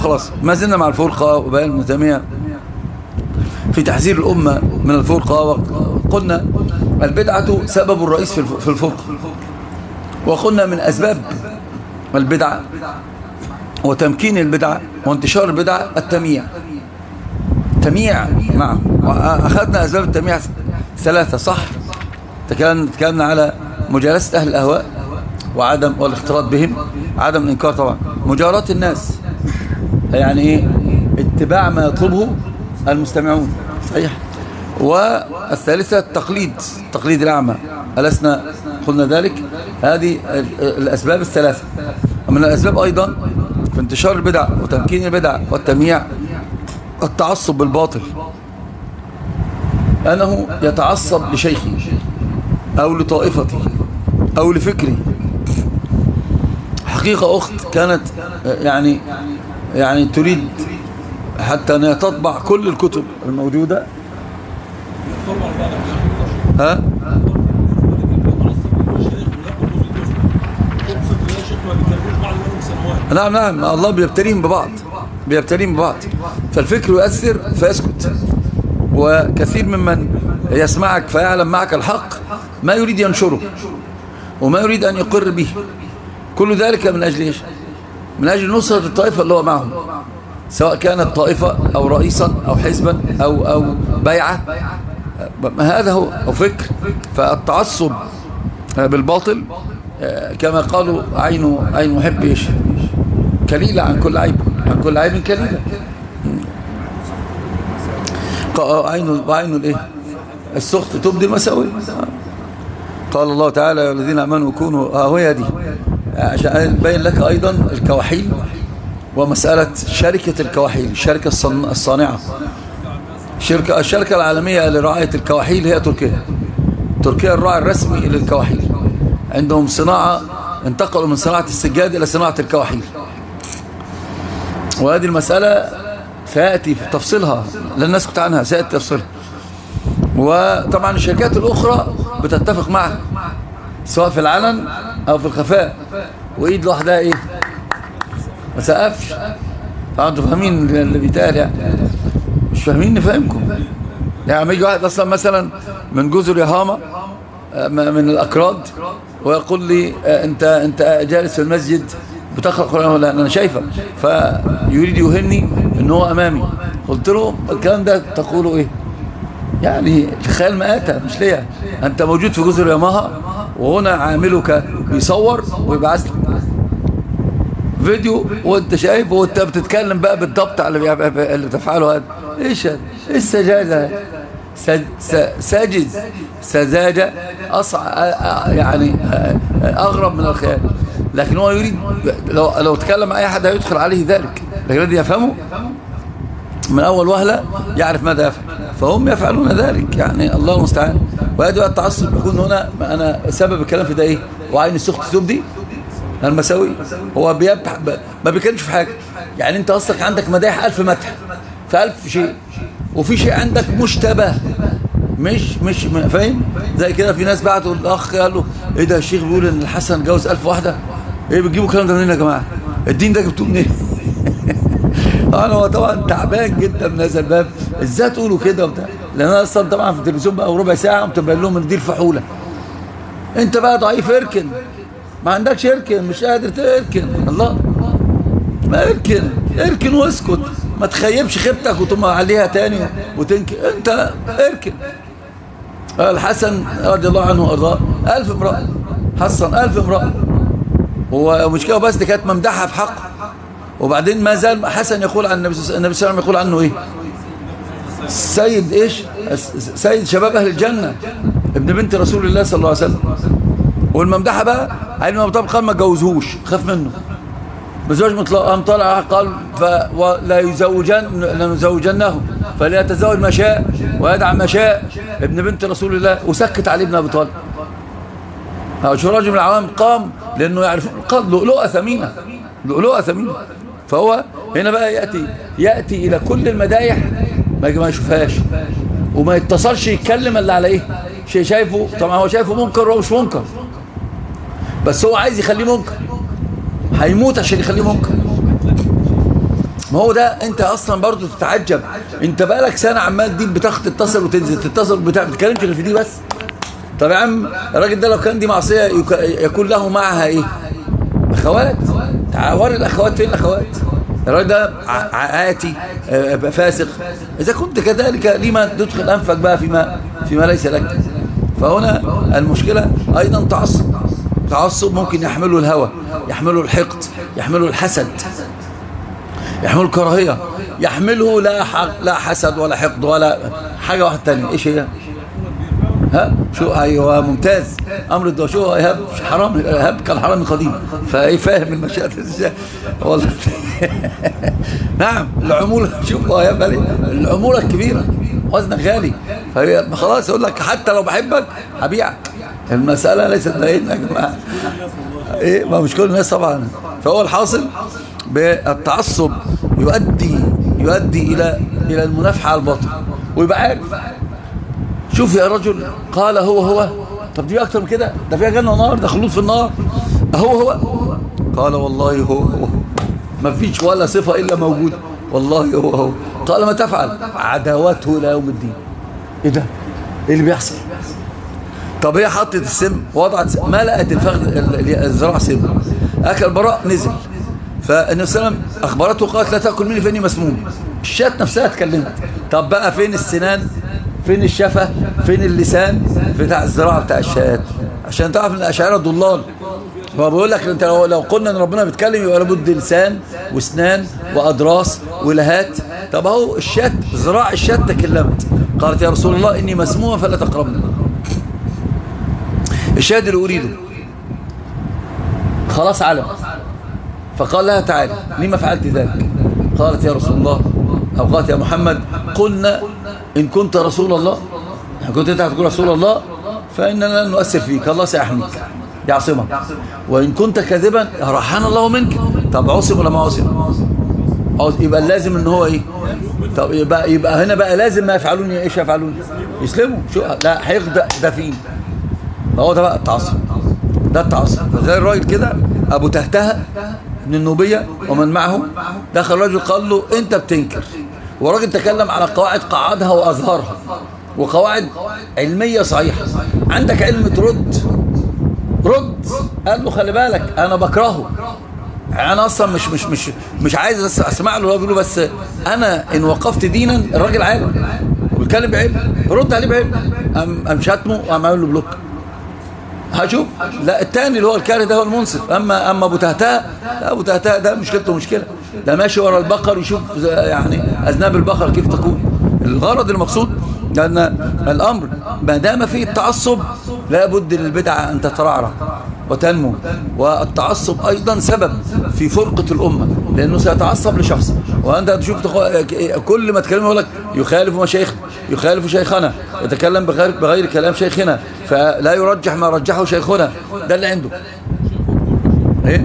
خلاص ما زلنا مع الفرقة وبيان ابن تيمية في تحذير الأمة من الفرقة وقلنا البدعة سبب الرئيس في الفرقة وقلنا من أسباب البدعة وتمكين البدعة وانتشار البدعة التمييع تمييع نعم أخذنا أسباب التمييع ثلاثة صح تكلمنا على مجالسة أهل الأهواء وعدم والاختلاط بهم عدم الإنكار طبعا مجاراة الناس يعني إيه اتباع ما يطلبه المستمعون صحيح والثالثة التقليد تقليد الأعمى ألسنا قلنا ذلك هذه الأسباب الثلاثة ومن الأسباب أيضا في انتشار البدع وتمكين البدع والتمييع التعصب بالباطل أنه يتعصب لشيخه أو لطائفته أو لفكره حقيقة أخت كانت يعني يعني تريد حتى أنها تطبع كل الكتب الموجودة ها نعم نعم الله بيبتليهم ببعض بيبتليهم ببعض فالفكر يؤثر فيسكت وكثير ممن يسمعك فيعلم معك الحق ما يريد ينشره وما يريد أن يقر به كل ذلك من أجل إيش من أجل نصرة الطائفة اللي هو معهم سواء كانت طائفة أو رئيسا أو حزبا أو, أو بيعة هذا هو أو فكر فالتعصب بالباطل كما قالوا عين عين محب إيش كليلة عن كل عيب عن كل عيب كليلة عين وعين الايه السخط تبدي المساوي قال الله تعالى يا الذين امنوا كونوا اه هي دي عشان يبين لك ايضا الكواحيل ومسألة شركة الكواحيل الشركة الصانعة شركة الشركة العالمية لرعاية الكواحيل هي تركيا تركيا الراعي الرسمي للكواحيل عندهم صناعة انتقلوا من صناعة السجاد إلى صناعة الكواحيل وهذه المسألة سيأتي في تفصيلها لن نسكت عنها سيأتي تفصيلها وطبعا الشركات الأخرى بتتفق معها سواء في العلن أو في الخفاء وإيد لوحدها إيه ما سقفش طبعا انتوا فاهمين اللي بيتقال يعني مش فاهمين نفهمكم يعني لما يجي واحد اصلا مثلا من جزر يهاما من الاكراد ويقول لي انت انت جالس في المسجد بتقرا قران ولا انا شايفك فيريد يهني ان هو امامي قلت له الكلام ده تقوله ايه يعني الخيال مآتة مش ليه انت موجود في جزر ياماها وهنا عاملك بيصور ويبعث لك فيديو وانت شايف وانت بتتكلم بقى بالضبط على اللي بتفعله هذا ايش هذا ايه السجاجة ساجد سذاجة أصع يعني أغرب من الخيال لكن هو يريد لو, لو تكلم أي أحد هيدخل عليه ذلك لكن الذي يفهمه من أول وهلة يعرف ماذا يفعل فهم يفعلون ذلك يعني الله المستعان وهذا التعصب يكون هنا أنا سبب الكلام في ده إيه وعين السخط تبدي المساوي هو بيبح ما بيكلمش في حاجة يعني انت اصلك عندك مدايح ألف مدح في ألف شيء وفي شيء عندك مشتبه مش مش فاهم زي كده في ناس بعتوا الاخ قال له ايه ده الشيخ بيقول ان الحسن جوز ألف واحدة ايه بتجيبوا الكلام ده منين يا جماعه الدين ده جبتوه منين انا هو طبعا تعبان جدا من هذا الباب ازاي تقولوا كده وبتاع لان انا اصلا طبعا في التلفزيون بقى ربع ساعه قمت باين لهم ان دي الفحوله انت بقى ضعيف اركن ما عندكش اركن مش قادر تركن الله ما اركن اركن واسكت ما تخيبش خيبتك وتقوم عليها تاني وتنكر انت اركن الحسن رضي الله عنه وارضاه ألف امرأة حسن ألف امرأة ومش كده بس دي كانت ممدحها في حقه وبعدين ما زال حسن يقول عن النبي صلى الله عليه وسلم يقول عنه ايه سيد ايش سيد شباب اهل الجنة ابن بنت رسول الله صلى الله عليه وسلم والممدحة بقى علي بن ابي طالب قال ما اتجوزهوش خاف منه بزوج مطلق قام طلع قال فلا يزوجن لنزوجنه فليتزوج ما شاء ويدع ما شاء ابن بنت رسول الله وسكت علي بن ابي طالب شو رجل من العوام قام لانه يعرف قال لؤلؤه ثمينه لؤلؤه ثمينه فهو هنا بقى ياتي ياتي الى كل المدايح ما يشوفهاش وما يتصلش يتكلم الا على ايه شيء شايفه طبعا هو شايفه منكر وهو مش منكر بس هو عايز يخليه منكر هيموت عشان يخليه منكر ما هو ده انت اصلا برضو تتعجب انت بقالك سنة عمال دي بتاخد تتصل وتنزل تتصل بتاع بتتكلمش غير في دي بس طب يا عم الراجل ده لو كان دي معصية يكون له معها ايه اخوات تعاور الاخوات فين الاخوات الراجل ده عاتي آه، فاسق اذا كنت كذلك لما تدخل انفك بقى فيما فيما ليس لك فهنا المشكلة ايضا تعصب تعصب ممكن يحمله الهوى يحمله الحقد يحمله الحسد يحمله الكراهية يحمله لا حق لا حسد ولا حقد ولا حاجة واحدة تانية ايش هي ها شو ايوه ممتاز امر الدواء شو ايهاب حرام ايهاب كان حرام قديم فايه فاهم المشاهد ازاي والله نعم العموله شوف ايهاب العموله الكبيره وزنك غالي فهي خلاص يقول لك حتى لو بحبك هبيعك المساله ليست بيننا يا جماعه ايه ما مش كل الناس طبعا فهو الحاصل بالتعصب يؤدي يؤدي الى الى المنافحه على الباطل ويبقى عارف شوف يا رجل قال هو هو طب دي اكتر من كده ده فيها جنه ونار ده خلود في النار هو هو قال والله هو هو ما فيش ولا صفه الا موجوده والله هو هو قال ما تفعل عداوته الى يوم الدين ايه ده ايه اللي بيحصل طب هي حطت السم وضعت ملأت الفخذ الزراع سم اكل براء نزل فالنبي صلى الله عليه وسلم اخبرته قالت لا تاكل مني فاني مسموم الشات نفسها اتكلمت طب بقى فين السنان فين الشفة فين اللسان بتاع الزراعة بتاع الشات عشان تعرف ان الاشاعره ضلال هو بيقول لك انت لو, لو قلنا ان ربنا بيتكلم يبقى لابد لسان واسنان واضراس ولهات طب اهو الشات زراع الشات تكلمت قالت يا رسول الله اني مسمومه فلا تقربنا الشاهد اللي اريده خلاص علم فقال لها تعالي لما فعلت ذلك قالت يا رسول الله أو قالت يا محمد قلنا إن كنت رسول الله كنت أنت هتقول رسول الله فإننا لن نؤثر فيك الله سيحميك يعصمك وإن كنت كاذبا رحان الله منك طب عصم ولا ما عصم يبقى لازم ان هو ايه طب يبقى, يبقى هنا بقى لازم ما يفعلون ايش يفعلون يسلموا شو لا هيخدع ده فين هو ده بقى التعصب ده التعصب زي الراجل كده ابو تهتها من النوبية ومن معه دخل رجل قال له انت بتنكر وراجل تكلم على قواعد قعدها وأظهرها وقواعد علمية صحيحة عندك علم ترد رد قال له خلي بالك انا بكرهه انا اصلا مش مش مش مش عايز اسمع له هو بيقول بس انا ان وقفت دينا الراجل عالم وبيتكلم بعلم رد عليه بعلم قام شاتمه وقام عامل له بلوك هشوف لا الثاني اللي هو الكاره ده هو المنصف اما اما ابو تهتاه لا ابو تهتاه ده مشكلته مشكله ده ماشي ورا البقر يشوف يعني اذناب البقر كيف تكون الغرض المقصود لان الامر ما دام فيه التعصب لابد للبدعه ان تترعرع وتنمو والتعصب أيضا سبب في فرقة الأمة لأنه سيتعصب لشخص وأنت تشوف كل ما تكلمه يقول لك يخالف مشايخ يخالف شيخنا يتكلم بغير, بغير كلام شيخنا فلا يرجح ما رجحه شيخنا ده اللي عنده ايه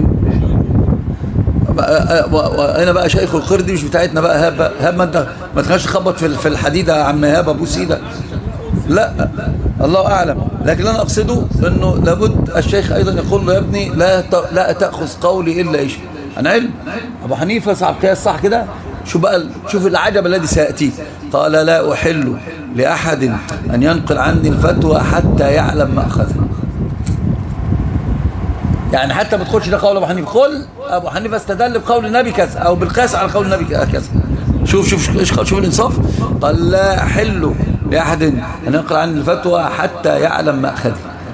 هنا بقى شيخ القردي مش بتاعتنا بقى هاب هاب ما انت ما تخش تخبط في الحديده يا عم هاب ابو سيده لا الله أعلم لكن أنا أقصده أنه لابد الشيخ أيضا يقول له يا ابني لا لا تأخذ قولي إلا إيش أنا علم أبو حنيفة صعب قياس صح كده شوف بقى شوف العجب الذي سيأتي قال لا أحل لأحد أن ينقل عني الفتوى حتى يعلم ما أخذها يعني حتى ما تدخلش ده قول أبو حنيفة قل أبو حنيفة استدل بقول النبي كذا أو بالقياس على قول النبي كذا شوف شوف شوف الإنصاف قال لا حل لأحد أن ينقل عن الفتوى حتى يعلم مأخذه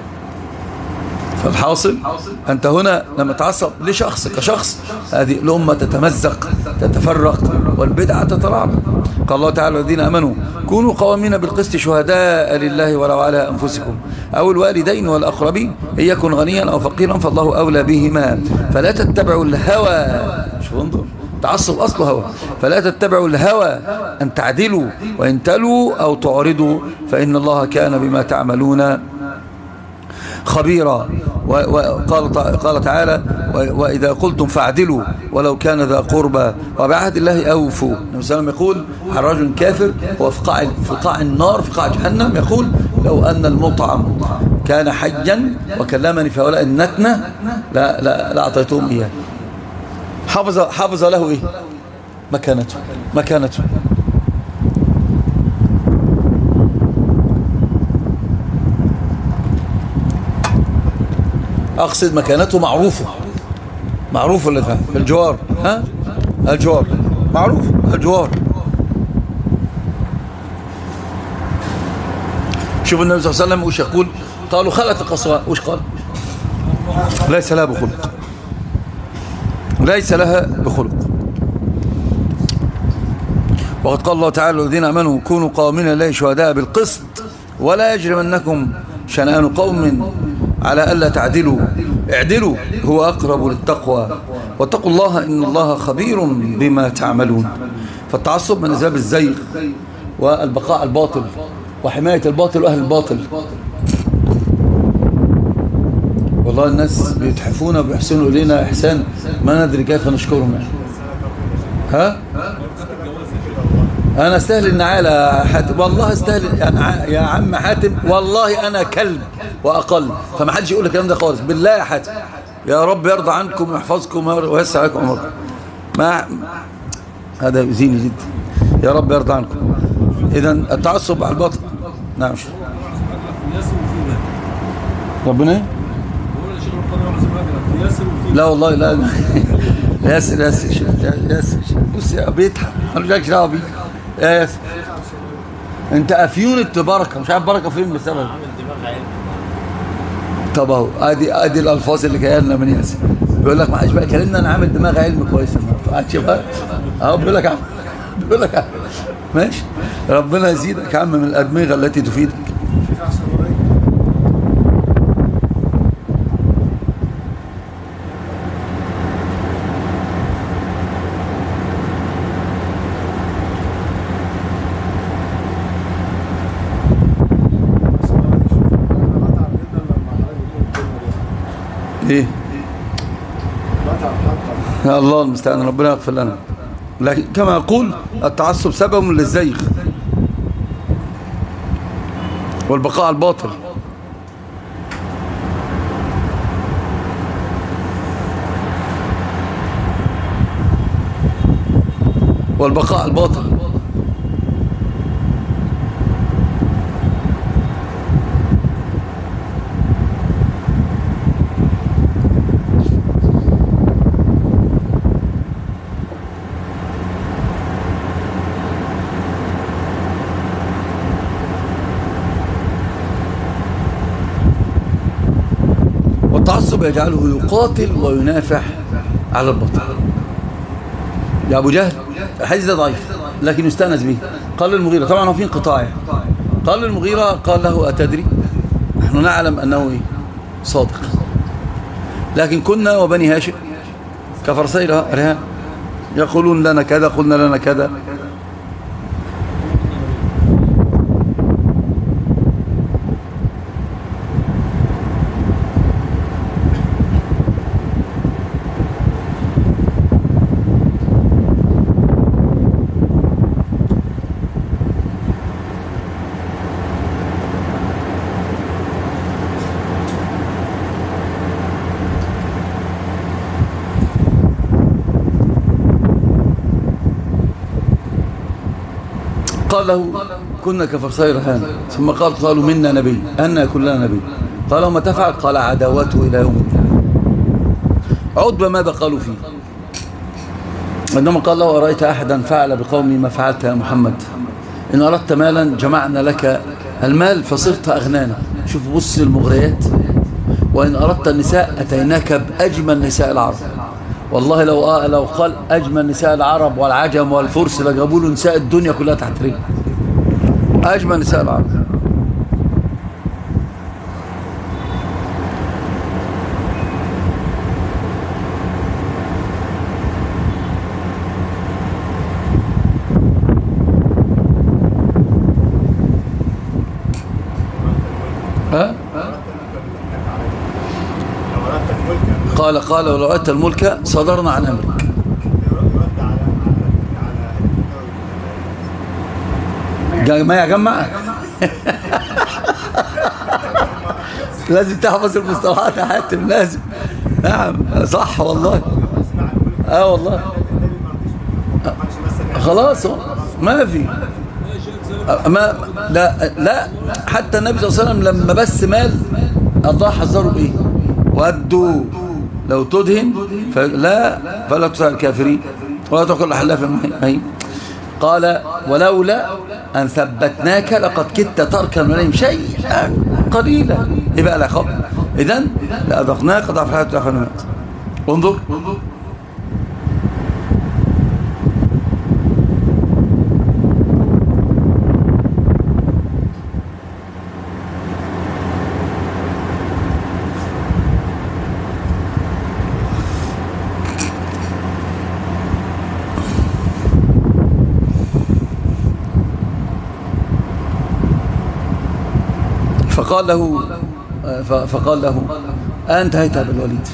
فالحاصل أنت هنا لما تعصب لشخص كشخص هذه الأمة تتمزق تتفرق والبدعة تترعب قال الله تعالى الذين أمنوا كونوا قوامين بالقسط شهداء لله ولو على أنفسكم أو الوالدين والأقربين إن يكن غنيا أو فقيرا فالله أولى بهما فلا تتبعوا الهوى شو انظر التعصب أصله هوى فلا تتبعوا الهوى أن تعدلوا وإن تلوا أو تعرضوا فإن الله كان بما تعملون خبيرا وقال قال تعالى وإذا قلتم فاعدلوا ولو كان ذا قربى وبعهد الله أوفوا النبي صلى الله عليه وسلم يقول على رجل كافر هو في قاع في قاع النار في قاع جهنم يقول لو أن المطعم كان حجا وكلمني في هؤلاء النتنة لا لا لا أعطيتهم إياه حافظ حافظ له ايه مكانته مكانته أقصد مكانته معروفة معروفة اللي الجوار ها الجوار معروف الجوار شوف النبي صلى الله عليه وسلم وش يقول قالوا خلت القصواء وش قال ليس لها بخلق ليس لها بخلق وقد قال الله تعالى الذين امنوا كونوا قوامين لله شهداء بالقسط ولا يجرمنكم شنآن قوم على ألا تعدلوا اعدلوا هو أقرب للتقوى واتقوا الله إن الله خبير بما تعملون فالتعصب من أسباب الزيغ والبقاء الباطل وحماية الباطل وأهل الباطل والله الناس بيتحفونا وبيحسنوا إلينا إحسان ما ندري كيف نشكرهم يعني. ها؟ أنا استهل النعالة يا حاتم والله استهل يا عم حاتم والله أنا كلب وأقل فما حدش يقول الكلام ده خالص بالله يا حاتم يا رب يرضى عنكم ويحفظكم ويسع عليكم عمركم ما هذا يؤذيني جدا يا رب يرضى عنكم إذا التعصب على الباطل نعم شو ربنا لا والله لا ياسر ياسر شوف ياسر بص يا بيضحك مالوش دعوه بيه يا ياسر انت افيون التبركه مش عارف بركه فين بسبب طب اهو ادي ادي الالفاظ اللي جايه لنا من ياسر بيقول لك ما حدش بقى كلمنا انا عامل دماغ علم كويس النهارده بقى اهو بيقول لك بيقول لك ماشي ربنا يزيدك يا عم من الادمغه التي تفيدك ايه يا الله المستعان ربنا يغفر لنا لكن كما أقول التعصب سبب للزيغ والبقاء الباطل والبقاء الباطل يجعله يقاتل وينافح على البطل يا أبو جهل الحديث ده ضعيف لكن يستأنس به قال المغيرة طبعا هو في انقطاع قال المغيرة قال له أتدري نحن نعلم أنه صادق لكن كنا وبني هاشم كفرسي رهان يقولون لنا كذا قلنا لنا كذا قال له كنا كفرسي رهان ثم قال قالوا منا نبي أن يكون لنا نبي قال ما تفعل قال عداوته إلى يوم الدين عتبة ماذا قالوا فيه عندما قال له أرأيت أحدا فعل بقومي ما فعلت يا محمد إن أردت مالا جمعنا لك المال فصرت أغنانا شوف بص المغريات وإن أردت النساء أتيناك بأجمل نساء العرب والله لو آه لو قال أجمل نساء العرب والعجم والفرس لجابوا له نساء الدنيا كلها تحت رجله أجمل نساء العرب ها؟ قال قال ولو أتى الملك صدرنا عن أمرك ما يا جماعة لازم تحفظ المصطلحات يا حاتم لازم نعم صح والله اه والله خلاص ما في ما لا لا حتى النبي صلى الله عليه وسلم لما بس مال الله حذره بايه ودوا لو تدهن فلا فلا تطع الكافرين ولا تقول حلاف المهين قال ولولا أن ثبتناك لقد كدت تركا إليهم شيئا قليلا إيه بقى العقاب إذن لأذقناك ضعف الحياة وضعف الممات انظر فقال له فقال له أنتهيت بالوليد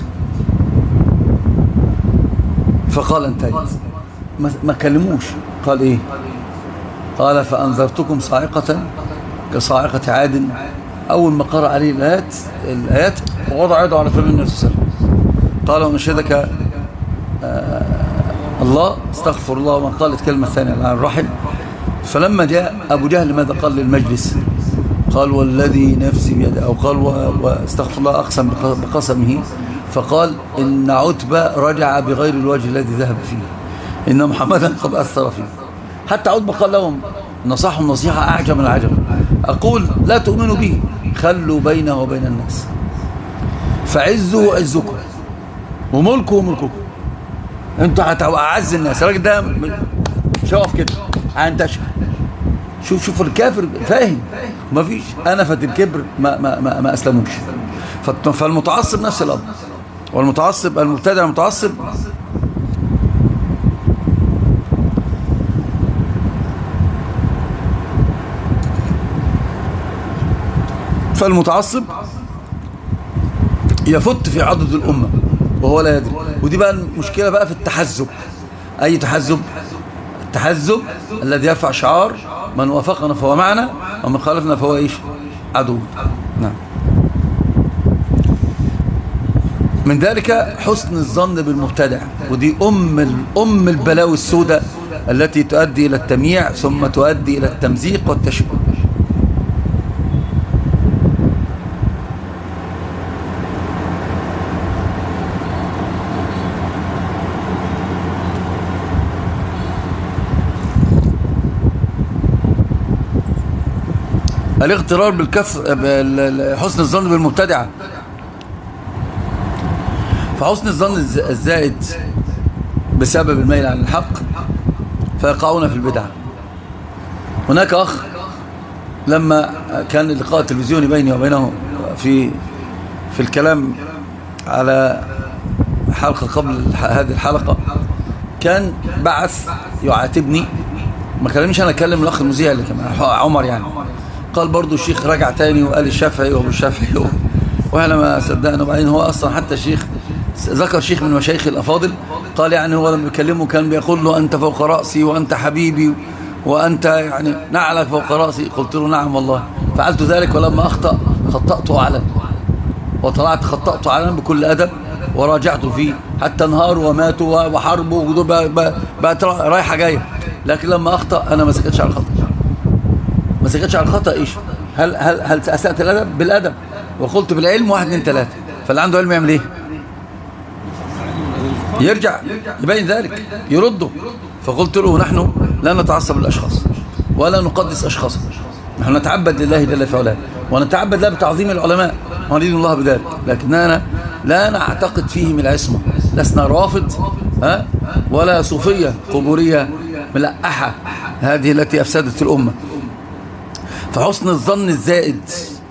فقال انتهيت ما كلموش قال ايه قال فأنذرتكم صاعقة كصاعقة عاد أول ما قرأ عليه الآيات الآيات ووضع يده على فم النبي صلى الله عليه وسلم قال ونشهدك آه الله استغفر الله وما قالت كلمة ثانية عن الرحم فلما جاء أبو جهل ماذا قال للمجلس قال والذي نفسي بيده أو قال واستغفر الله أقسم بقسمه فقال إن عتبة رجع بغير الوجه الذي ذهب فيه إن محمدا قد أثر فيه حتى عتبة قال لهم نصحهم نصيحة أعجب من العجب أقول لا تؤمنوا به خلوا بينه وبين الناس فعزوا عزكم وملكه وملككم انتوا هتبقوا أعز الناس الراجل ده مش هيقف كده هينتشر شوف شوف الكافر فاهم ما فيش أنفة الكبر ما, ما, ما, ما أسلموش فالمتعصب نفس الأمر والمتعصب المبتدع المتعصب فالمتعصب يفت في عضد الأمة وهو لا يدري ودي بقى المشكلة بقى في التحزب أي تحزب التحزب الذي يرفع شعار من وافقنا فهو معنا ومن خالفنا فهو إيش عدو نعم من ذلك حسن الظن بالمبتدع ودي أم أم البلاوي السوداء التي تؤدي إلى التمييع ثم تؤدي إلى التمزيق والتشبه الاغترار بالكثر حسن الظن بالمبتدعه فحسن الظن الزائد بسبب الميل عن الحق فيقعون في البدعة هناك أخ لما كان اللقاء التلفزيوني بيني وبينه في في الكلام على حلقة قبل هذه الحلقة كان بعث يعاتبني ما كلمنيش انا اكلم الاخ المذيع اللي كان عمر يعني قال برضو الشيخ رجع تاني وقال الشافعي وابو الشافعي واحنا ما صدقنا وبعدين هو اصلا حتى الشيخ ذكر شيخ من مشايخ الأفاضل قال يعني هو لما بيكلمه كان بيقول له أنت فوق رأسي وأنت حبيبي وأنت يعني نعلك فوق رأسي قلت له نعم والله فعلت ذلك ولما أخطأ خطأته علنا وطلعت خطأته علنا بكل أدب وراجعت فيه حتى انهاروا وماتوا وحربوا بقت رايحة جاية لكن لما أخطأ أنا ما سكتش على الخطأ ما سكتش على الخطأ إيش هل, هل, هل أسأت الأدب بالأدب وقلت بالعلم واحد اثنين ثلاثة فاللي عنده علم يعمل إيه يرجع يبين ذلك يرده فقلت له نحن لا نتعصب للأشخاص ولا نقدس أشخاصا نحن نتعبد لله جل في علاه ونتعبد له بتعظيم العلماء ونريد الله بذلك لكننا لا نعتقد فيهم العصمة لسنا رافض ها ولا صوفية قبورية ملقحة هذه التي أفسدت الأمة فحسن الظن الزائد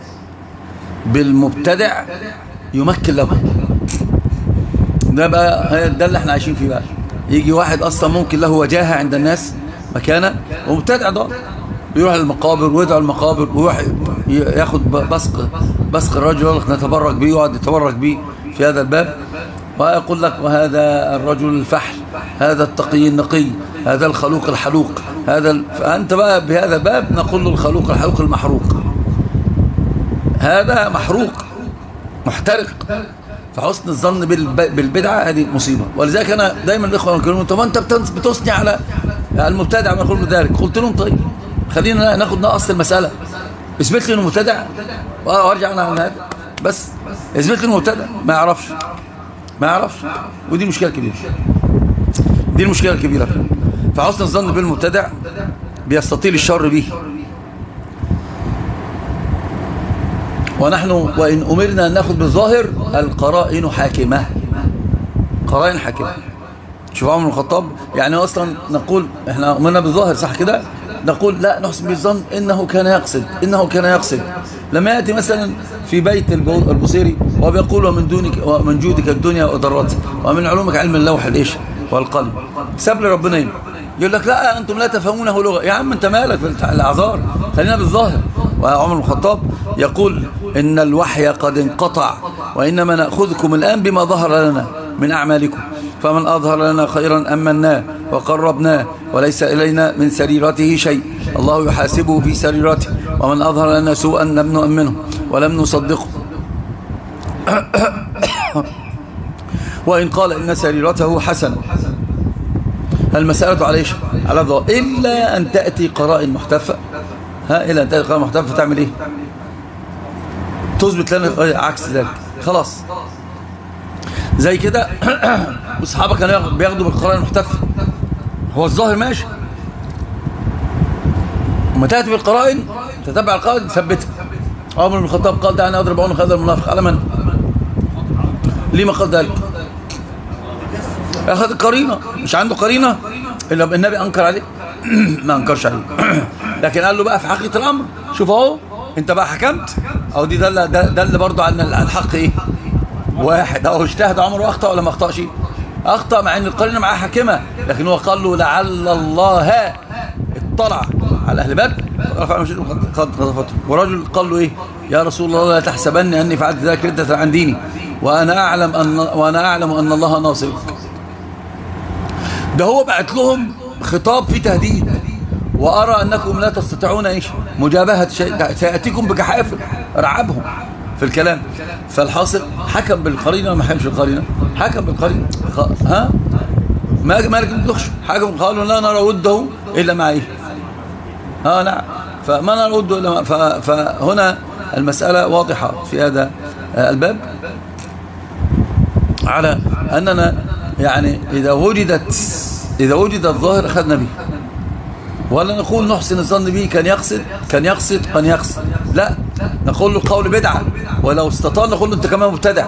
بالمبتدع يمكن له ده بقى ده اللي احنا عايشين فيه بقى يجي واحد اصلا ممكن له وجاهه عند الناس مكانه ومبتدع ده يروح للمقابر ويدعو المقابر ويروح ياخد بسق بسق الرجل يقول لك نتبرك بيه ويقعد يتبرك بيه في هذا الباب ويقول لك وهذا الرجل الفحل هذا التقي النقي هذا الخلوق الحلوق هذا ال... فأنت بقى بهذا الباب نقول له الخلوق الحلوق المحروق هذا محروق محترق فحسن الظن بالبدعة هذه مصيبة ولذلك أنا دايما الإخوة يقولون طب أنت بتثني على المبتدع ما يقول ذلك قلت لهم طيب خلينا ناخد اصل المساله اثبت لي انه مبتدع وارجع انا عن هذا بس اثبت لي انه مبتدع ما يعرفش ما يعرفش ودي مشكله كبيره دي المشكله الكبيره فحسن الظن بالمبتدع بيستطيل الشر به ونحن وإن أمرنا أن نأخذ بالظاهر القرائن حاكمة قرائن حاكمة شوف عمر الخطاب يعني أصلا نقول إحنا أمرنا بالظاهر صح كده نقول لا نحسن بالظن إنه كان يقصد إنه كان يقصد لما يأتي مثلا في بيت البصيري وبيقول ومن دونك ومن جودك الدنيا وضرتك ومن علومك علم اللوح الإيش والقلب ساب لي ربنا يقول لك لا أنتم لا تفهمونه لغة يا عم أنت مالك في الأعذار خلينا بالظاهر وعمر الخطاب يقول إن الوحي قد انقطع وإنما نأخذكم الآن بما ظهر لنا من أعمالكم فمن أظهر لنا خيرا أمناه وقربناه وليس إلينا من سريرته شيء الله يحاسبه في سريرته ومن أظهر لنا سوءا لم نؤمنه ولم نصدقه وإن قال إن سريرته حسنة المسألة عليه على ضوء إلا أن تأتي قرائن محتفة ها إلا أن تأتي قرائن محتفة تعمل إيه تثبت لنا عكس ذلك خلاص زي كده واصحابك كانوا بياخدوا بالقرآن المحتفة هو الظاهر ماشي وما تأتي بالقرائن تتبع القرائن ثبتها عمر بن الخطاب قال دعني أضرب عنق هذا المنافق على من ليه قال ذلك أخذ قرينة مش عنده قرينة إلا النبي أنكر عليه ما أنكرش عليه لكن قال له بقى في حقيقة الأمر شوف اهو انت بقى حكمت او دي دل دل برضه عن الحق ايه واحد او اجتهد عمر واخطا ولا ما اخطاش اخطا مع ان القرينه معاه حاكمه لكن هو قال له لعل الله اطلع على اهل بدر رفع قد قذفته ورجل قال له ايه يا رسول الله لا تحسبني اني فعلت ذلك رده عن ديني وانا اعلم ان وانا اعلم ان الله ناصرك ده هو بعت لهم خطاب فيه تهديد وأرى أنكم لا تستطيعون إيش مجابهة شيء سيأتيكم بجحافل رعبهم في الكلام فالحاصل حكم بالقرينة ما حكمش بالقرينة حكم بالقرينة ها ما مالك بتخش حكم قالوا لا نرى وده إلا مع إيه ها نعم فما نرى وده إلا مع فهنا المسألة واضحة في هذا الباب على أننا يعني إذا وجدت إذا وجد الظاهر أخذنا به ولا نقول نحسن الظن به كان يقصد كان يقصد كان يقصد لا نقول له قول بدعة ولو استطال نقول له انت كمان مبتدع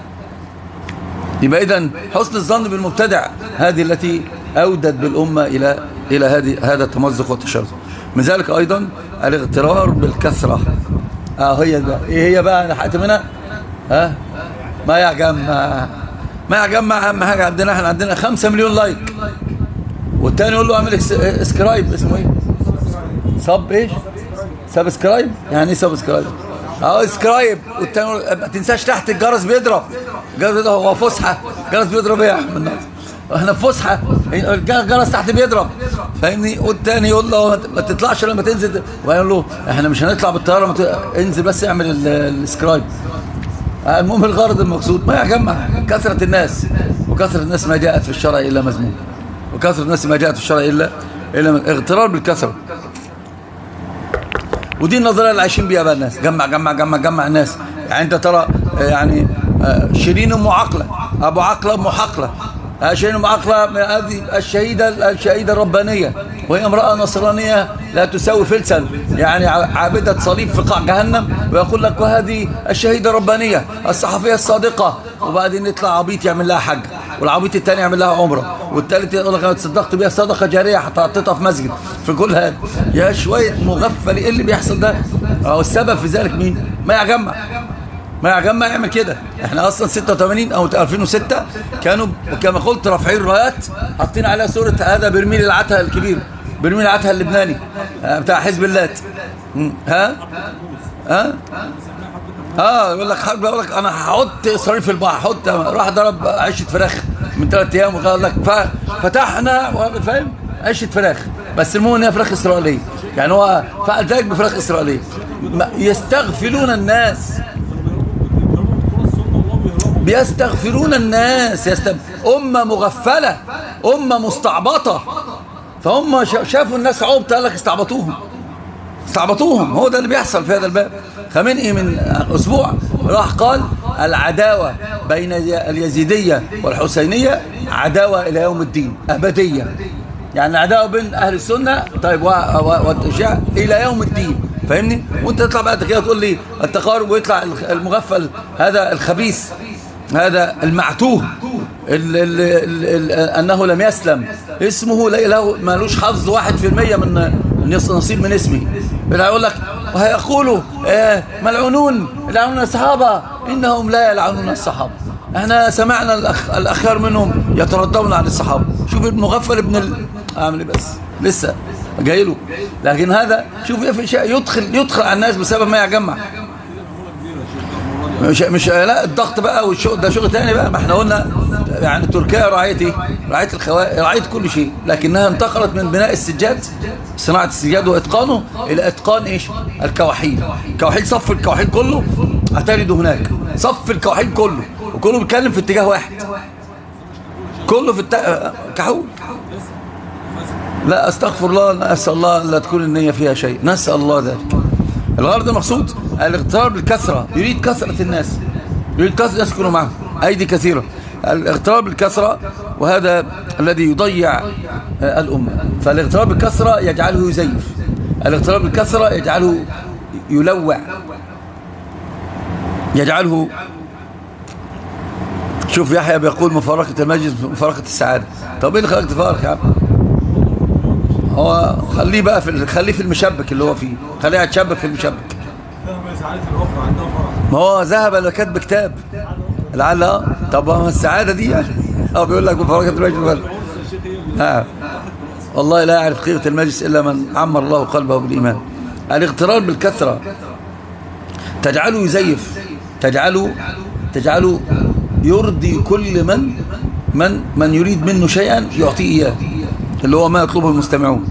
يبقى اذا حسن الظن بالمبتدع هذه التي أودت بالأمة إلى إلى هذه هذا التمزق والتشرذم من ذلك أيضا الاغترار بالكثرة اه هي بقى ايه هي بقى لحقت منها ها ما يعجم ما, ما يعجم اهم حاجه عندنا احنا عندنا 5 مليون لايك والتاني يقول له اعمل اسكرايب اسمه ايه سب ايش سبسكرايب يعني ايه سبسكرايب اه اسكرايب والتاني ما تنساش تحت الجرس بيضرب الجرس بيضرب هو فسحه الجرس بيضرب ايه يا احمد احنا في فسحه الجرس تحت بيضرب فاهمني والتاني يقول له ما تطلعش لما تنزل ويقول له احنا مش هنطلع بالطياره انزل بس اعمل الاسكرايب المهم الغرض المقصود ما يجمع كثرة الناس وكثرة الناس ما جاءت في الشرع إلا مذموم وكثرة الناس ما جاءت في الشرع إلا إلا من اغترار بالكثرة ودي النظرية اللي عايشين بيها بقى الناس جمع جمع جمع جمع الناس يعني انت ترى يعني آه، شيرين ام عقله ابو عقله ام حقله شيرين ام عقله هذه الشهيده الشهيده الربانيه وهي امراه نصرانيه لا تساوي فلسا يعني عابده صليب في قاع جهنم ويقول لك وهذه الشهيده الربانيه الصحفيه الصادقه وبعدين يطلع عبيط يعمل لها حج والعبيط الثاني يعمل لها عمره والثالث يقول لك انا تصدقت بيها صدقه جاريه حطيتها في مسجد في كل هذا يا شويه مغفل ايه اللي بيحصل ده اهو السبب في ذلك مين ما يجمع ما يجمع يعمل كده احنا اصلا 86 او 2006 كانوا كما قلت رافعين الرايات حاطين عليها صوره هذا برميل العتها الكبير برميل العتها اللبناني آه، بتاع حزب اللات ها ها اه يقول لك حرب يقول لك انا هحط اسرائيل في البحر هحط راح ضرب عشه فراخ من ثلاث ايام وقال لك فتحنا فاهم عشه فراخ بس المهم ان هي فراخ اسرائيليه يعني هو فعل ذلك بفراخ اسرائيليه يستغفلون الناس بيستغفرون الناس يستب... أمة مغفلة أمة مستعبطة فهم شافوا الناس عبط قال لك استعبطوهم استعبطوهم هو ده اللي بيحصل في هذا الباب خامنئي من أسبوع راح قال العداوة بين اليزيدية والحسينية عداوة إلى يوم الدين أبدية يعني عداوة بين أهل السنة طيب والشيعة إلى يوم الدين فاهمني وانت تطلع بقى كده تقول لي التقارب ويطلع المغفل هذا الخبيث هذا المعتوه ال ال ال ال أنه لم يسلم اسمه له مالوش حظ واحد في المية من نصيب من اسمه يقول لك وهيقولوا آه ملعونون يلعنون الصحابة إنهم لا يلعنون الصحابة احنا سمعنا الأخ الأخيار منهم يتردون عن الصحابة شوف المغفل ابن ال... اعمل ايه بس لسه جاي له لكن هذا شوف يدخل يدخل على الناس بسبب ما يجمع مش مش لا الضغط بقى والشغل ده شغل تاني بقى ما احنا قلنا يعني تركيا رعايه ايه رعايه الخوا رعايه كل شيء لكنها انتقلت من بناء السجاد صناعه السجاد واتقانه الى اتقان ايش الكواحيل كواحيل صف الكواحيل كله هتجد هناك صف الكواحيل كله وكله بيتكلم في اتجاه واحد كله في الت... كحول لا استغفر الله نسال الله لا تكون النيه فيها شيء نسال الله ذلك الغرض المقصود الاغترار بالكثرة يريد كثرة الناس يريد كثرة الناس يكونوا معه أيدي كثيرة الاغترار بالكثرة وهذا الذي يضيع آه، الأمة فالاغترار بالكثرة يجعله يزيف الاغترار بالكثرة يجعله يلوع يجعله شوف يحيى بيقول مفارقة المجلس مفارقة السعادة طب ايه اللي خلاك تفارق يا عم هو خليه بقى في خليه في المشبك اللي هو فيه خليه يتشبك في المشبك ما هو ذهب لكتب كتاب لعل طب ما السعادة دي يعني اه بيقول لك بفرقة المجلس آه. والله لا يعرف قيمة المجلس إلا من عمر الله قلبه بالإيمان الاغترار بالكثرة تجعله يزيف تجعله تجعله يرضي كل من من من يريد منه شيئا يعطيه إياه اللي هو ما يطلبه المستمعون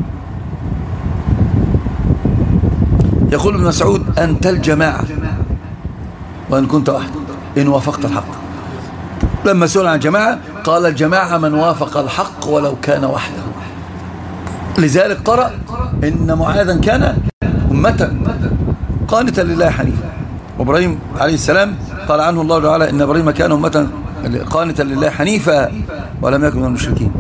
يقول ابن مسعود أنت الجماعة وإن كنت وحدك إن وافقت الحق لما سئل عن الجماعة قال الجماعة من وافق الحق ولو كان وحده لذلك قرأ إن معاذا كان أمة قانتا لله حنيفا وإبراهيم عليه السلام قال عنه الله تعالى إن إبراهيم كان أمة قانتا لله حنيفا ولم يكن من المشركين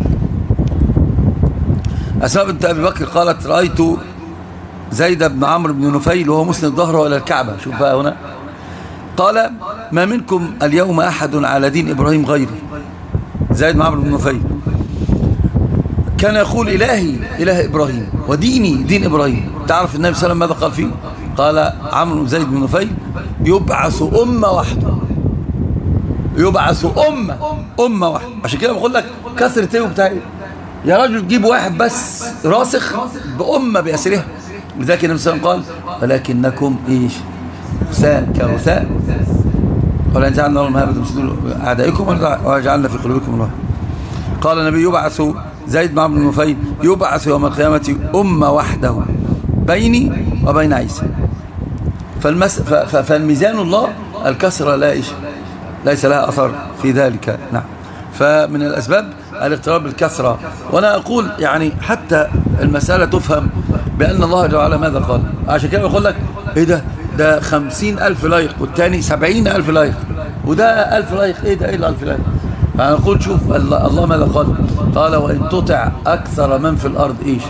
أسماء بنت أبي بكر قالت رأيت زيد بن عمرو بن نفيل وهو مسند ظهره إلى الكعبة شوف بقى هنا قال ما منكم اليوم أحد على دين إبراهيم غيري زيد بن عمرو بن نفيل كان يقول إلهي إله إبراهيم وديني دين إبراهيم تعرف النبي صلى الله عليه وسلم ماذا قال فيه قال عمرو زيد بن نفيل يبعث أمة وحده يبعث أمة أمة واحدة عشان كده بقول لك كثرة ايه وبتاع يا راجل تجيب واحد بس راسخ بأمة بأسرها لذلك النبي صلى الله عليه وسلم قال ولكنكم إيش ساء كرثاء ولا جعلنا لهم هابة مسدول أعدائكم وجعلنا في قلوبكم الله قال النبي يبعث زيد بن عمرو بن نفيل يبعث يوم القيامة أمة وحده بيني وبين عيسى فالمس فالميزان الله الكسرة لا إيش ليس لها أثر في ذلك نعم فمن الأسباب الاقتراب بالكثرة وأنا أقول يعني حتى المسألة تفهم بأن الله جل وعلا ماذا قال عشان كده بقول لك إيه ده ده خمسين ألف لايك والتاني سبعين ألف لايك وده ألف لايك إيه ده إيه الألف لايك فنقول شوف الله ماذا قال قال وإن تطع أكثر من في الأرض إيش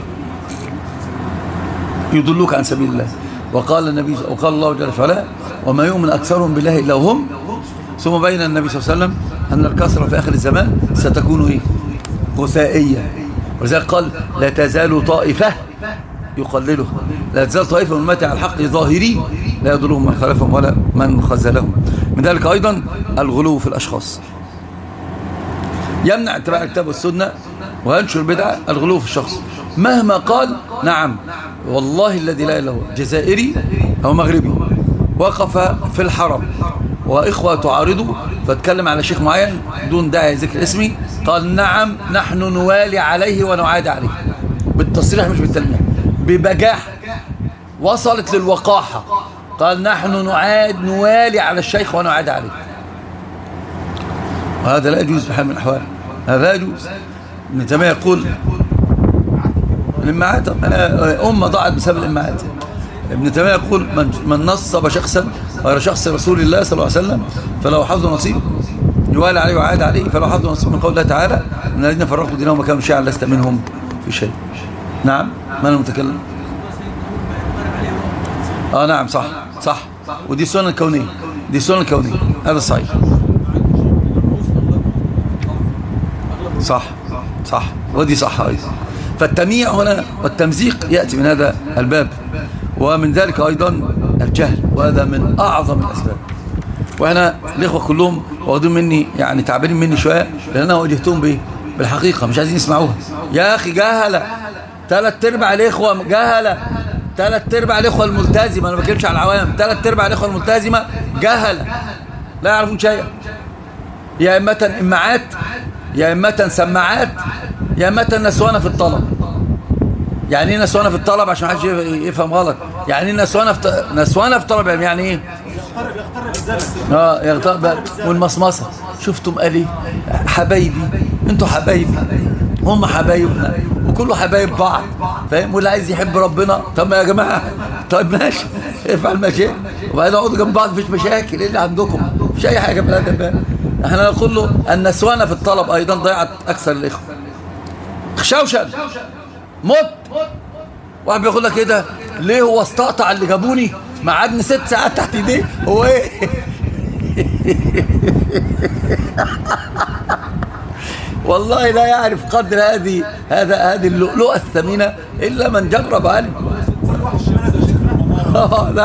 يضلوك عن سبيل الله وقال النبي وقال الله جل وعلا وما يؤمن أكثرهم بالله إلا هم ثم بين النبي صلى الله عليه وسلم أن الكسرة في آخر الزمان ستكون إيه غثائية ولذلك قال لا تزال طائفة يقلله لا تزال طائفة من متع الحق ظاهرين لا يضرهم من خلفهم ولا من خزلهم من ذلك أيضا الغلو في الأشخاص يمنع اتباع الكتاب والسنة وينشر بدعة الغلو في الشخص مهما قال نعم والله الذي لا إله هو جزائري أو مغربي وقف في الحرم وإخوة تعارضه فاتكلم على شيخ معين دون داعي ذكر اسمي قال نعم نحن نوالي عليه ونعاد عليه بالتصريح مش بالتلميح ببجاحة وصلت للوقاحة قال نحن نعاد نوالي على الشيخ ونعاد عليه وهذا لا يجوز بحال من الأحوال هذا لا يجوز ابن تيمية يقول الامعاءات امه ضاعت بسبب الامعاءات ابن تيميه يقول من من نصب شخصا غير شخص رسول الله صلى الله عليه وسلم فله حظ نصيب يوالي عليه وعاد عليه فله حظ نصيب من قول الله تعالى من الذين فرقوا دينهم وكانوا شيعا لست منهم في شيء نعم من المتكلم اه نعم صح صح ودي السنه الكونيه دي السنه الكونيه هذا صحيح صح صح ودي صح ايضا فالتمييع هنا والتمزيق ياتي من هذا الباب ومن ذلك ايضا الجهل وهذا من اعظم الاسباب وانا الاخوه كلهم واخدين مني يعني تعبانين مني شويه لان انا واجهتهم بايه بالحقيقه مش عايزين يسمعوها يا اخي جهله ثلاث ارباع الاخوه جهله ثلاث ارباع الاخوه الملتزمه انا ما بتكلمش على العوام ثلاث ارباع الاخوه الملتزمه جهله لا يعرفون شيئا يا اما امعات يا اما سماعات يا اما نسوانه في الطلب يعني ايه نسوانه في الطلب عشان ما حدش يفهم غلط يعني ايه نسوانه في نسوانه في الطلب يعني ايه اه يغترب والمصمصه شفتم قال ايه حبايبي انتوا حبايبي هم حبايبنا وكله حبايب بعض فاهم واللي عايز يحب ربنا طب يا جماعه طيب ماشي افعل ماشي وبعدين اقعدوا جنب بعض مفيش مشاكل ايه اللي عندكم مفيش اي حاجه في هذا احنا نقول له النسوانه في الطلب ايضا ضيعت اكثر الاخوه خشوشن موت واحد بيقول لك ايه ده ليه هو استقطع اللي جابوني قعدني ست ساعات تحت ايديه هو ايه والله لا يعرف قدر هذه هذا هذه اللؤلؤه الثمينه الا من جرب علم اه لا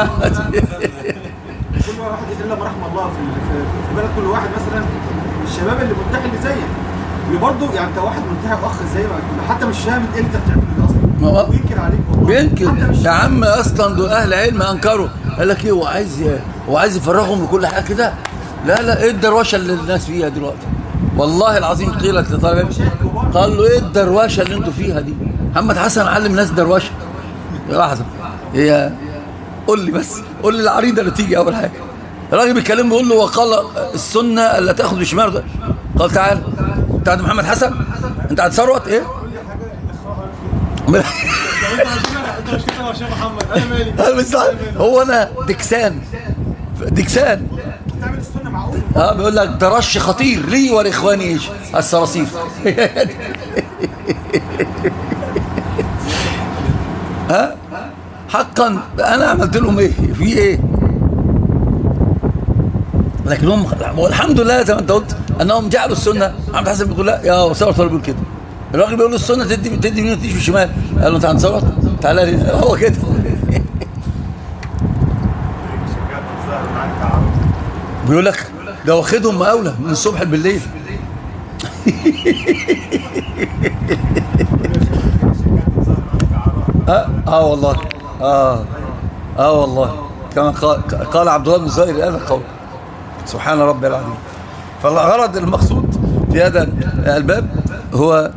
كل واحد الا ما رحم الله في في بالك كل واحد مثلا الشباب اللي منتحي اللي زيك اللي برضه يعني انت واحد منتحي واخ زي حتى مش فاهم ايه اللي انت بتعمله ده اصلا بينكر عليك والله بينكر يا عم اصلا دول اهل علم انكروا قال لك ايه هو عايز هو عايز يفرغهم لكل حاجه كده لا لا ايه الدروشه اللي الناس فيها دلوقتي والله العظيم قيلت لطالب قال له ايه الدروشه اللي انتوا فيها دي محمد حسن علم الناس دروشه لحظه هي قول لي بس قول لي العريضه اللي تيجي اول حاجه الراجل بيتكلم بيقول له وقال السنه الا تاخذ بشمال قال تعال انت عند محمد حسن انت عند ثروت ايه هو انا دكسان دكسان اه بيقول لك ده رش خطير لي ولاخواني ايش الصراصير ها حقا انا عملت لهم ايه في ايه لكن هم والحمد لله زي ما انت قلت انهم جعلوا السنه محمد حسن بيقول لا يا ثروت بيقول كده الراجل بيقول له السنه تدي تدي يمين وتدي شمال قال له انت عند ثروت تعالى لي هو كده بيقول لك ده واخدهم مقاوله من الصبح بالليل اه اه والله اه اه والله كما قال, قال عبد الله بن زهير هذا القول سبحان ربي العظيم فالغرض المقصود في هذا الباب هو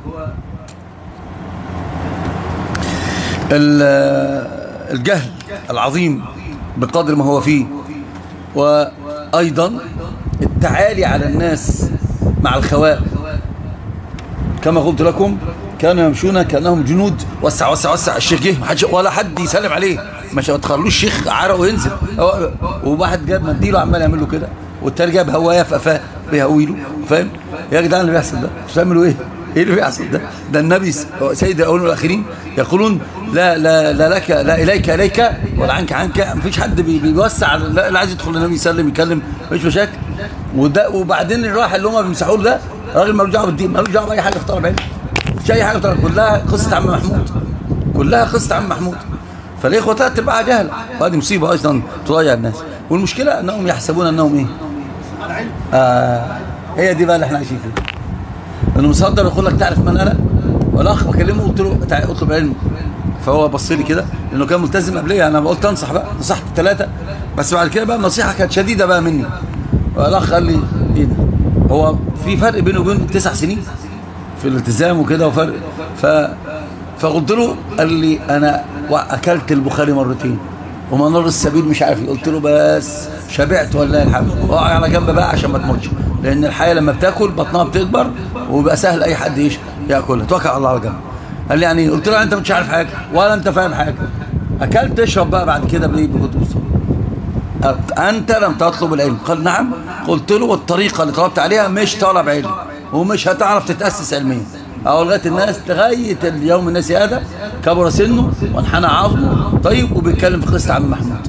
الجهل العظيم بقدر ما هو فيه وأيضا التعالي على الناس مع الخواء كما قلت لكم كانوا يمشون كانهم جنود وسع وسع وسع الشيخ جه ولا حد يسلم عليه مش تخلوش الشيخ عرق وينزل وواحد جاب منديله عمال يعمل له كده والتاني جاب هوايه في قفاه بيهوي له فاهم يا جدعان اللي بيحصل ده بتعملوا ايه ايه اللي بيحصل ده ده النبي سيد الاولين والاخرين يقولون لا لا لا لك لا اليك اليك ولا عنك عنك مفيش حد بيوسع اللي عايز يدخل النبي يسلم يكلم مفيش مشاكل وده وبعدين الراحه اللي هم بيمسحوا له ده راجل ملوش دعوه بالدين ملوش دعوه باي حاجه في طلب علم مش اي حاجه في طلب كلها قصه عم محمود كلها قصه عم محمود فالاخوه ثلاث ارباع جهله وهذه مصيبه ايضا تضيع الناس والمشكله انهم يحسبون انهم ايه آه هي دي بقى اللي احنا عايشين فيها انه مصدر يقول لك تعرف من انا والاخ بكلمه قلت له تعالى اطلب علم فهو بص لي كده لانه كان ملتزم قبليه انا قلت انصح بقى نصحت الثلاثه بس بعد كده بقى النصيحه كانت شديده بقى مني والاخ قال لي ايه ده هو في فرق بينه وبين تسع سنين في الالتزام وكده وفرق ف فقلت له قال لي انا اكلت البخاري مرتين ومنار السبيل مش عارف قلت له بس شبعت والله الحمد اقع على جنب بقى عشان ما تموتش لان الحياه لما بتاكل بطنها بتكبر وبيبقى سهل اي حد ايش ياكلها توكل على الله على جنب قال لي يعني إيه؟ قلت له انت مش عارف حاجه ولا انت فاهم حاجه اكلت تشرب بقى بعد كده بايه بكتب السنه انت لم تطلب العلم قال نعم قلت له والطريقه اللي طلبت عليها مش طلب علم ومش هتعرف تتاسس علميا او لغايه الناس لغايه اليوم الناس هذا كبر سنه وانحنى عظمه طيب وبيتكلم في قصه عم محمود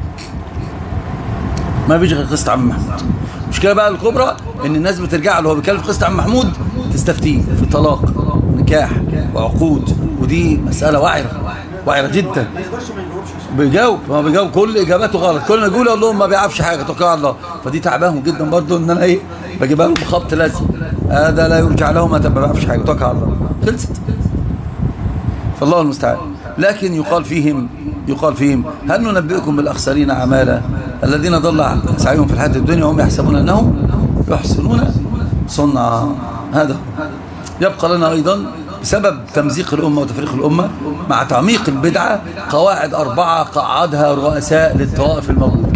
ما بيجي غير قصه عم محمود المشكله بقى الكبرى ان الناس بترجع له هو بيتكلم في قصه عم محمود تستفتيه في طلاق نكاح وعقود ودي مساله وعره وعره جدا ما يقدرش ما يجاوبش عشان بيجاوب ما بيجاوب كل اجاباته غلط كل ما يقول اقول لهم ما بيعرفش حاجه توكل على الله فدي تعباهم جدا برضه ان انا ايه بجيبها لهم بخبط لازم هذا لا يرجع له ما بيعرفش حاجه توكل على الله خلصت فالله المستعان لكن يقال فيهم يقال فيهم هل ننبئكم بالاخسرين اعمالا الذين ضل سعيهم في الحياه الدنيا وهم يحسبون انهم يحسنون صنعا هذا هو. يبقى لنا ايضا بسبب تمزيق الامه وتفريق الامه مع تعميق البدعه قواعد اربعه قعدها رؤساء للطوائف الموجوده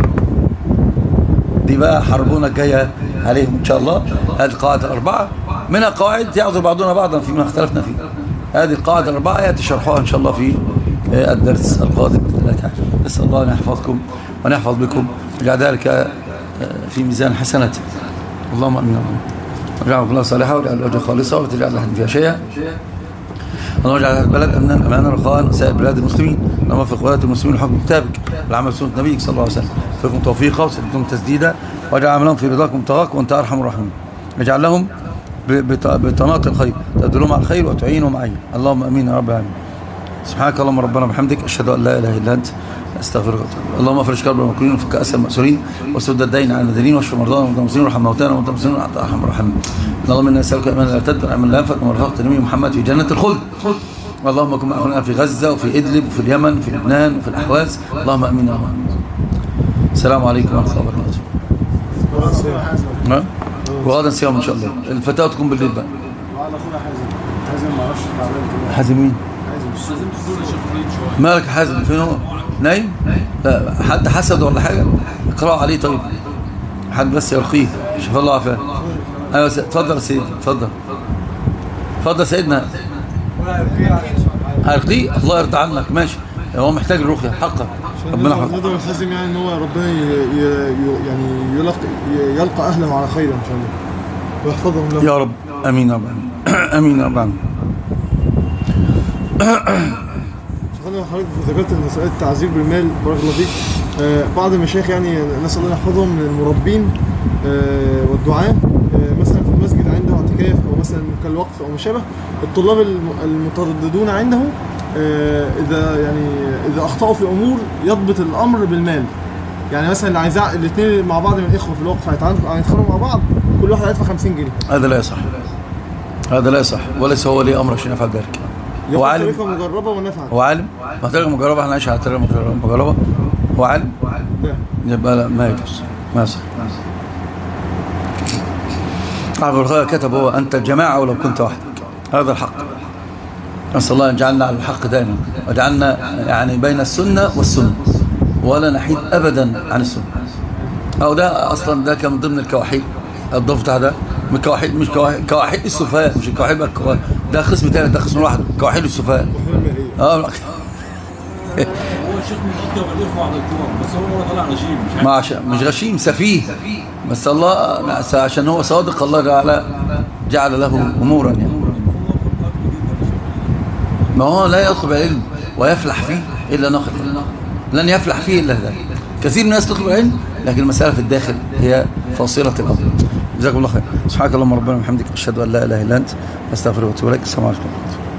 دي بقى حربنا الجايه عليهم ان شاء الله هذه القواعد الاربعه منها قواعد يعذر بعضنا بعضا فيما اختلفنا فيه هذه القواعد الاربعه ياتي شرحها ان شاء الله في آه، الدرس القادم باذن الله تعالى نسال الله ان يحفظكم وان يحفظ بكم ويجعل ذلك آه، في ميزان حسناته اللهم امين اللهم واجعل الله صالحا واجعل الوجه خالصا ولا تجعل احد فيها شيئا اللهم اجعل هذا البلد امنا امانا رخاء وسائر بلاد المسلمين اللهم وفق ولاة المسلمين لحكم كتابك والعمل بسنه نبيك صلى الله عليه وسلم وفقهم توفيقا وسددهم تسديدا واجعل عملهم في رضاك ومتغاك وانت ارحم الراحمين اجعل لهم ب- بط- بطانات الخير تدلهم على الخير وتعينهم عليه اللهم امين يا رب العالمين سبحانك اللهم ربنا وبحمدك اشهد ان لا اله الا انت استغفرك واتوب إليك. اللهم افرج كرب المكروهين وفك اسر المأسورين وسد الدين على المدينين واشف مرضانا ومرضى المسلمين وارحم موتانا وموتى المسلمين وانت ارحم الراحمين اللهم انا نسالك ايمان لا يرتد وعمل لا ينفد وما رزقت نبي محمد في جنه الخلد اللهم كن معنا في غزه وفي ادلب وفي اليمن وفي لبنان وفي الاحواز اللهم امين يا رب السلام عليكم ورحمه الله وبركاته ها؟ وغدا صيام ان شاء الله الفتاوى تكون بالليل بقى وعلى اخويا حازم حازم ما اعرفش تعبان كده حازم مين حازم لازم تكون شيخ فريد شويه مالك يا حازم فين هو نايم لا حد حسد ولا حاجه اقرأوا عليه طيب حد بس يرقيه شوف الله عافاه ايوه س- اتفضل يا سيدي اتفضل اتفضل يا سيدنا هيرقيه الله يرضى عنك ماشي هو محتاج الرقيه حقا ربنا يحفظك نقدر نلتزم يعني ان هو ربنا ي... ي... ي- يعني يلقى يلقى اهله على خير ان شاء الله ويحفظهم له يا رب امين يا رب العالمين. امين يا رب العالمين. خلينا حضرتك ذكرت ان مساله التعذير بالمال بارك الله فيك آه بعض المشايخ يعني نسال الله يحفظهم من المربين آه والدعاة آه مثلا في المسجد عنده اعتكاف او مثلا كالوقف او ما شابه الطلاب الم- المترددون عنده آه اذا يعني اذا اخطاوا في امور يضبط الامر بالمال يعني مثلا اللي عايز الاثنين مع بعض من الاخوه في الوقف هيتعاركوا- هيتخانقوا مع بعض كل واحد هيدفع 50 جنيه هذا لا يصح هذا لا يصح وليس هو لي امر عشان يفعل ذلك هو ياخد عالم طريقه مجربه ونفعت هو عالم ما طريقه مجربه احنا عايش على طريقه مجربه مجربه هو عالم لا يبقى لا ما يجوز ما يصح عبد الخير كتب هو أنت الجماعة ولو كنت وحدك هذا الحق نسأل الله أن يجعلنا على الحق دائما وجعلنا يعني بين السنة والسنة ولا نحيد أبدا عن السنة أو ده أصلا ده كان من ضمن الكواحيد الضف بتاع ده من كواحيد مش كواحيد, كواحيد السفهاء مش الكواحيد بقى الكوا- ده قسم تاني ده قسم واحد كواحيد السفهاء اه هو الشيخ من اطيب الاخوه على الكوره بس هو مره طلع رجيم مش عارف ما عشان مش غشيم سفيه بس الله عشان هو صادق الله جعل جعل له امورا يعني ما هو لا يطلب العلم ويفلح فيه الا ناقل لن يفلح فيه الا ذلك كثير من الناس تطلب العلم لكن المساله في الداخل هي فاصله الامر جزاكم الله خير سبحانك اللهم ربنا وبحمدك اشهد ان لا اله الا انت استغفرك واتوب اليك السلام عليكم